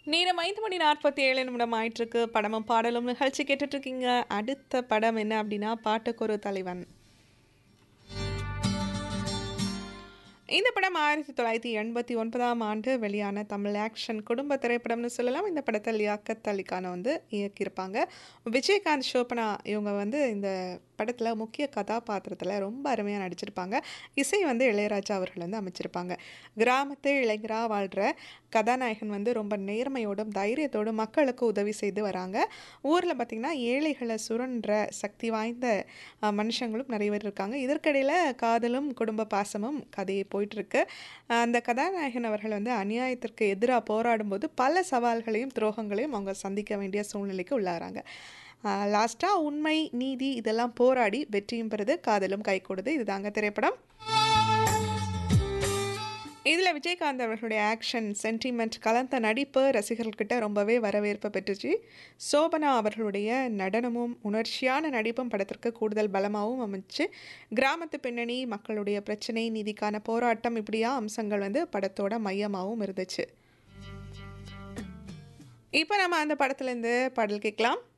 நேரம் ஐந்து மணி நாற்பத்தி ஏழு நிமிடம் ஆயிட்டிருக்கு படமும் பாடலும் நிகழ்ச்சி கேட்டுட்டு இருக்கீங்க அடுத்த படம் என்ன அப்படின்னா பாட்டுக்கொரு தலைவன் இந்த படம் ஆயிரத்தி தொள்ளாயிரத்தி எண்பத்தி ஒன்பதாம் ஆண்டு வெளியான தமிழ் ஆக்ஷன் குடும்ப திரைப்படம்னு சொல்லலாம் இந்த படத்தை லியாக்கத் அலிகான வந்து இயக்கியிருப்பாங்க விஜயகாந்த் ஷோபனா இவங்க வந்து இந்த படத்தில் முக்கிய கதாபாத்திரத்தில் ரொம்ப அருமையாக நடிச்சிருப்பாங்க இசை வந்து இளையராஜா அவர்கள் வந்து அமைச்சிருப்பாங்க கிராமத்து இளைஞராக வாழ்கிற கதாநாயகன் வந்து ரொம்ப நேர்மையோடும் தைரியத்தோடும் மக்களுக்கு உதவி செய்து வராங்க ஊரில் பார்த்திங்கன்னா ஏழைகளை சுரன்ற சக்தி வாய்ந்த அஹ், மனுஷங்களும் நிறைய பேர் இருக்காங்க இதற்கிடையில் காதலும் குடும்ப பாசமும் கதையை போயிட்டுருக்கு அந்த கதாநாயகன் அவர்கள் வந்து அநியாயத்திற்கு எதிராக போராடும்போது பல சவால்களையும் துரோகங்களையும் அவங்க சந்திக்க வேண்டிய சூழ்நிலைக்கு உள்ளாகிறாங்க லாஸ்ட்டாக உண்மை நீதி இதெல்லாம் போராடி வெற்றியும் பெறுது காதலும் கை கொடுது இதுதாங்க திரைப்படம் இதில் விஜயகாந்த் அவர்களுடைய ஆக்ஷன் சென்டிமெண்ட் கலந்த நடிப்பு ரசிகர்கள்கிட்ட ரொம்பவே வரவேற்பு பெற்றுச்சு சோபனா அவர்களுடைய நடனமும் உணர்ச்சியான நடிப்பும் படத்திற்கு கூடுதல் பலமாகவும் அமைச்சு கிராமத்து பின்னணி மக்களுடைய பிரச்சனை நீதிக்கான போராட்டம் இப்படியா அம்சங்கள் வந்து படத்தோட மையமாகவும் இருந்துச்சு இப்போ நம்ம அந்த படத்துலேருந்து பாடல் கேட்கலாம்